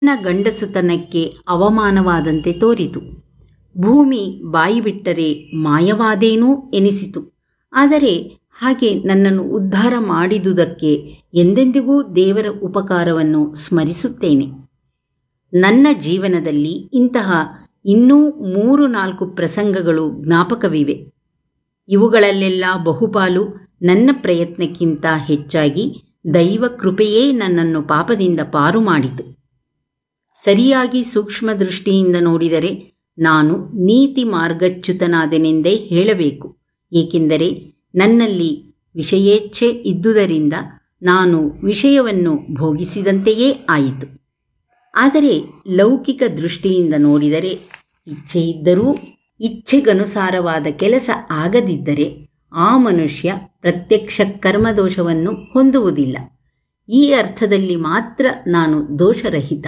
ನನ್ನ ಗಂಡಸುತನಕ್ಕೆ ಅವಮಾನವಾದಂತೆ ತೋರಿತು ಭೂಮಿ ಬಾಯಿ ಬಿಟ್ಟರೆ ಮಾಯವಾದೇನೂ ಎನಿಸಿತು ಆದರೆ ಹಾಗೆ ನನ್ನನ್ನು ಉದ್ಧಾರ ಮಾಡಿದುದಕ್ಕೆ ಎಂದೆಂದಿಗೂ ದೇವರ ಉಪಕಾರವನ್ನು ಸ್ಮರಿಸುತ್ತೇನೆ ನನ್ನ ಜೀವನದಲ್ಲಿ ಇಂತಹ ಇನ್ನೂ ಮೂರು ನಾಲ್ಕು ಪ್ರಸಂಗಗಳು ಜ್ಞಾಪಕವಿವೆ ಇವುಗಳಲ್ಲೆಲ್ಲ ಬಹುಪಾಲು ನನ್ನ ಪ್ರಯತ್ನಕ್ಕಿಂತ ಹೆಚ್ಚಾಗಿ ದೈವ ಕೃಪೆಯೇ ನನ್ನನ್ನು ಪಾಪದಿಂದ ಪಾರು ಮಾಡಿತು ಸರಿಯಾಗಿ ಸೂಕ್ಷ್ಮ ದೃಷ್ಟಿಯಿಂದ ನೋಡಿದರೆ ನಾನು ನೀತಿ ಮಾರ್ಗಚ್ಯುತನಾದೆನೆಂದೇ ಹೇಳಬೇಕು ಏಕೆಂದರೆ ನನ್ನಲ್ಲಿ ವಿಷಯೇಚ್ಛೆ ಇದ್ದುದರಿಂದ ನಾನು ವಿಷಯವನ್ನು ಭೋಗಿಸಿದಂತೆಯೇ ಆಯಿತು ಆದರೆ ಲೌಕಿಕ ದೃಷ್ಟಿಯಿಂದ ನೋಡಿದರೆ ಇಚ್ಛೆ ಇದ್ದರೂ ಇಚ್ಛೆಗನುಸಾರವಾದ ಕೆಲಸ ಆಗದಿದ್ದರೆ ಆ ಮನುಷ್ಯ ಪ್ರತ್ಯಕ್ಷ ಕರ್ಮದೋಷವನ್ನು ಹೊಂದುವುದಿಲ್ಲ ಈ ಅರ್ಥದಲ್ಲಿ ಮಾತ್ರ ನಾನು ದೋಷರಹಿತ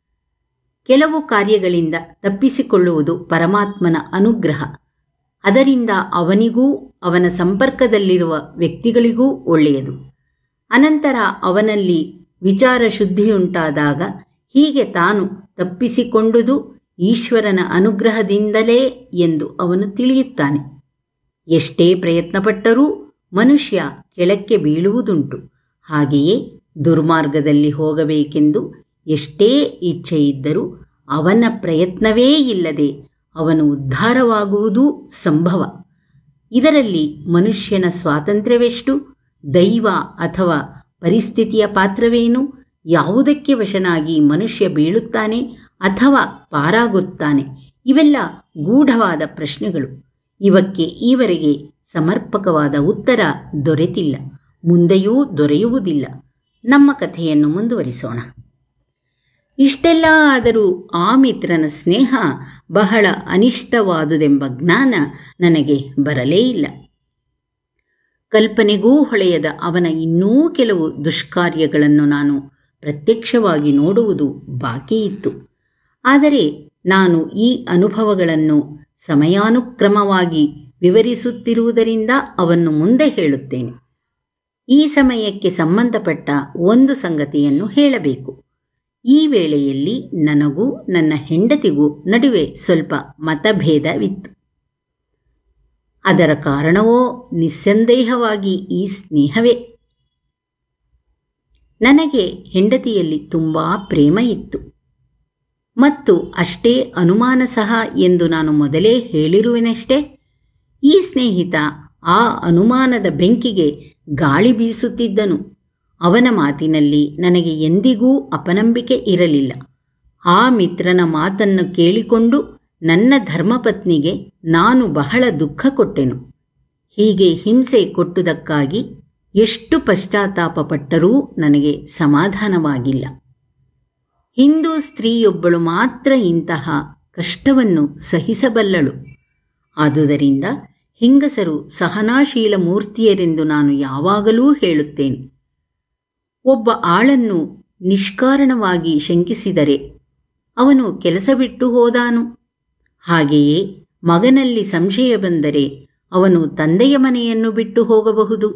ಕೆಲವು ಕಾರ್ಯಗಳಿಂದ ತಪ್ಪಿಸಿಕೊಳ್ಳುವುದು ಪರಮಾತ್ಮನ ಅನುಗ್ರಹ ಅದರಿಂದ ಅವನಿಗೂ ಅವನ ಸಂಪರ್ಕದಲ್ಲಿರುವ ವ್ಯಕ್ತಿಗಳಿಗೂ ಒಳ್ಳೆಯದು ಅನಂತರ ಅವನಲ್ಲಿ ವಿಚಾರ ಶುದ್ಧಿಯುಂಟಾದಾಗ ಹೀಗೆ ತಾನು ತಪ್ಪಿಸಿಕೊಂಡುದು ಈಶ್ವರನ ಅನುಗ್ರಹದಿಂದಲೇ ಎಂದು ಅವನು ತಿಳಿಯುತ್ತಾನೆ ಎಷ್ಟೇ ಪ್ರಯತ್ನಪಟ್ಟರೂ ಮನುಷ್ಯ ಕೆಳಕ್ಕೆ ಬೀಳುವುದುಂಟು ಹಾಗೆಯೇ ದುರ್ಮಾರ್ಗದಲ್ಲಿ ಹೋಗಬೇಕೆಂದು ಎಷ್ಟೇ ಇಚ್ಛೆ ಇದ್ದರೂ ಅವನ ಪ್ರಯತ್ನವೇ ಇಲ್ಲದೆ ಅವನು ಉದ್ಧಾರವಾಗುವುದೂ ಸಂಭವ ಇದರಲ್ಲಿ ಮನುಷ್ಯನ ಸ್ವಾತಂತ್ರ್ಯವೆಷ್ಟು ದೈವ ಅಥವಾ ಪರಿಸ್ಥಿತಿಯ ಪಾತ್ರವೇನು ಯಾವುದಕ್ಕೆ ವಶನಾಗಿ ಮನುಷ್ಯ ಬೀಳುತ್ತಾನೆ ಅಥವಾ ಪಾರಾಗುತ್ತಾನೆ ಇವೆಲ್ಲ ಗೂಢವಾದ ಪ್ರಶ್ನೆಗಳು ಇವಕ್ಕೆ ಈವರೆಗೆ ಸಮರ್ಪಕವಾದ ಉತ್ತರ ದೊರೆತಿಲ್ಲ ಮುಂದೆಯೂ ದೊರೆಯುವುದಿಲ್ಲ ನಮ್ಮ ಕಥೆಯನ್ನು ಮುಂದುವರಿಸೋಣ ಇಷ್ಟೆಲ್ಲ ಆದರೂ ಆ ಮಿತ್ರನ ಸ್ನೇಹ ಬಹಳ ಅನಿಷ್ಟವಾದುದೆಂಬ ಜ್ಞಾನ ನನಗೆ ಬರಲೇ ಇಲ್ಲ ಕಲ್ಪನೆಗೂ ಹೊಳೆಯದ ಅವನ ಇನ್ನೂ ಕೆಲವು ದುಷ್ಕಾರ್ಯಗಳನ್ನು ನಾನು ಪ್ರತ್ಯಕ್ಷವಾಗಿ ನೋಡುವುದು ಬಾಕಿ ಇತ್ತು ಆದರೆ ನಾನು ಈ ಅನುಭವಗಳನ್ನು ಸಮಯಾನುಕ್ರಮವಾಗಿ ವಿವರಿಸುತ್ತಿರುವುದರಿಂದ ಅವನ್ನು ಮುಂದೆ ಹೇಳುತ್ತೇನೆ ಈ ಸಮಯಕ್ಕೆ ಸಂಬಂಧಪಟ್ಟ ಒಂದು ಸಂಗತಿಯನ್ನು ಹೇಳಬೇಕು ಈ ವೇಳೆಯಲ್ಲಿ ನನಗೂ ನನ್ನ ಹೆಂಡತಿಗೂ ನಡುವೆ ಸ್ವಲ್ಪ ಮತಭೇದವಿತ್ತು ಅದರ ಕಾರಣವೋ ನಿಸ್ಸಂದೇಹವಾಗಿ ಈ ಸ್ನೇಹವೇ ನನಗೆ ಹೆಂಡತಿಯಲ್ಲಿ ತುಂಬ ಪ್ರೇಮ ಇತ್ತು ಮತ್ತು ಅಷ್ಟೇ ಅನುಮಾನ ಸಹ ಎಂದು ನಾನು ಮೊದಲೇ ಹೇಳಿರುವೆನಷ್ಟೇ ಈ ಸ್ನೇಹಿತ ಆ ಅನುಮಾನದ ಬೆಂಕಿಗೆ ಗಾಳಿ ಬೀಸುತ್ತಿದ್ದನು ಅವನ ಮಾತಿನಲ್ಲಿ ನನಗೆ ಎಂದಿಗೂ ಅಪನಂಬಿಕೆ ಇರಲಿಲ್ಲ ಆ ಮಿತ್ರನ ಮಾತನ್ನು ಕೇಳಿಕೊಂಡು ನನ್ನ ಧರ್ಮಪತ್ನಿಗೆ ನಾನು ಬಹಳ ದುಃಖ ಕೊಟ್ಟೆನು ಹೀಗೆ ಹಿಂಸೆ ಕೊಟ್ಟುದಕ್ಕಾಗಿ ಎಷ್ಟು ಪಶ್ಚಾತ್ತಾಪ ಪಟ್ಟರೂ ನನಗೆ ಸಮಾಧಾನವಾಗಿಲ್ಲ ಹಿಂದೂ ಸ್ತ್ರೀಯೊಬ್ಬಳು ಮಾತ್ರ ಇಂತಹ ಕಷ್ಟವನ್ನು ಸಹಿಸಬಲ್ಲಳು ಆದುದರಿಂದ ಹೆಂಗಸರು ಸಹನಾಶೀಲ ಮೂರ್ತಿಯರೆಂದು ನಾನು ಯಾವಾಗಲೂ ಹೇಳುತ್ತೇನೆ ಒಬ್ಬ ಆಳನ್ನು ನಿಷ್ಕಾರಣವಾಗಿ ಶಂಕಿಸಿದರೆ ಅವನು ಕೆಲಸ ಬಿಟ್ಟು ಹೋದಾನು ಹಾಗೆಯೇ ಮಗನಲ್ಲಿ ಸಂಶಯ ಬಂದರೆ ಅವನು ತಂದೆಯ ಮನೆಯನ್ನು ಬಿಟ್ಟು ಹೋಗಬಹುದು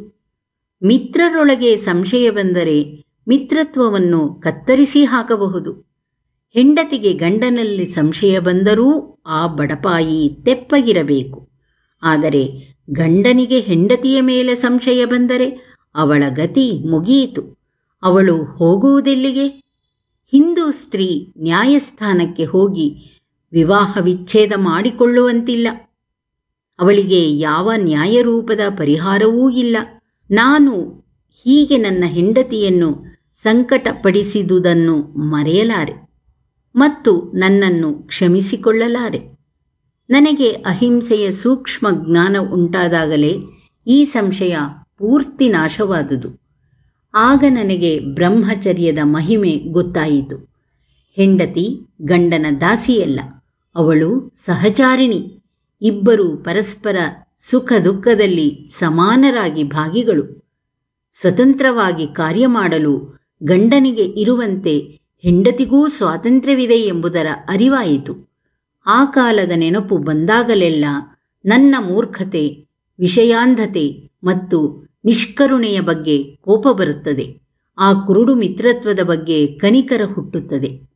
ಮಿತ್ರರೊಳಗೆ ಸಂಶಯ ಬಂದರೆ ಮಿತ್ರತ್ವವನ್ನು ಕತ್ತರಿಸಿ ಹಾಕಬಹುದು ಹೆಂಡತಿಗೆ ಗಂಡನಲ್ಲಿ ಸಂಶಯ ಬಂದರೂ ಆ ಬಡಪಾಯಿ ತೆಪ್ಪಗಿರಬೇಕು ಆದರೆ ಗಂಡನಿಗೆ ಹೆಂಡತಿಯ ಮೇಲೆ ಸಂಶಯ ಬಂದರೆ ಅವಳ ಗತಿ ಮುಗಿಯಿತು ಅವಳು ಹೋಗುವುದೆಲ್ಲಿಗೆ ಹಿಂದೂ ಸ್ತ್ರೀ ನ್ಯಾಯಸ್ಥಾನಕ್ಕೆ ಹೋಗಿ ವಿವಾಹ ವಿಚ್ಛೇದ ಮಾಡಿಕೊಳ್ಳುವಂತಿಲ್ಲ ಅವಳಿಗೆ ಯಾವ ನ್ಯಾಯರೂಪದ ಪರಿಹಾರವೂ ಇಲ್ಲ ನಾನು ಹೀಗೆ ನನ್ನ ಹೆಂಡತಿಯನ್ನು ಸಂಕಟಪಡಿಸಿದುದನ್ನು ಮರೆಯಲಾರೆ ಮತ್ತು ನನ್ನನ್ನು ಕ್ಷಮಿಸಿಕೊಳ್ಳಲಾರೆ ನನಗೆ ಅಹಿಂಸೆಯ ಸೂಕ್ಷ್ಮ ಜ್ಞಾನ ಉಂಟಾದಾಗಲೇ ಈ ಸಂಶಯ ಪೂರ್ತಿ ನಾಶವಾದುದು ಆಗ ನನಗೆ ಬ್ರಹ್ಮಚರ್ಯದ ಮಹಿಮೆ ಗೊತ್ತಾಯಿತು ಹೆಂಡತಿ ಗಂಡನ ದಾಸಿಯಲ್ಲ ಅವಳು ಸಹಚಾರಿಣಿ ಇಬ್ಬರು ಪರಸ್ಪರ ಸುಖ ದುಃಖದಲ್ಲಿ ಸಮಾನರಾಗಿ ಭಾಗಿಗಳು ಸ್ವತಂತ್ರವಾಗಿ ಕಾರ್ಯ ಮಾಡಲು ಗಂಡನಿಗೆ ಇರುವಂತೆ ಹೆಂಡತಿಗೂ ಸ್ವಾತಂತ್ರ್ಯವಿದೆ ಎಂಬುದರ ಅರಿವಾಯಿತು ಆ ಕಾಲದ ನೆನಪು ಬಂದಾಗಲೆಲ್ಲ ನನ್ನ ಮೂರ್ಖತೆ ವಿಷಯಾಂಧತೆ ಮತ್ತು ನಿಷ್ಕರುಣೆಯ ಬಗ್ಗೆ ಕೋಪ ಬರುತ್ತದೆ ಆ ಕುರುಡು ಮಿತ್ರತ್ವದ ಬಗ್ಗೆ ಕನಿಕರ ಹುಟ್ಟುತ್ತದೆ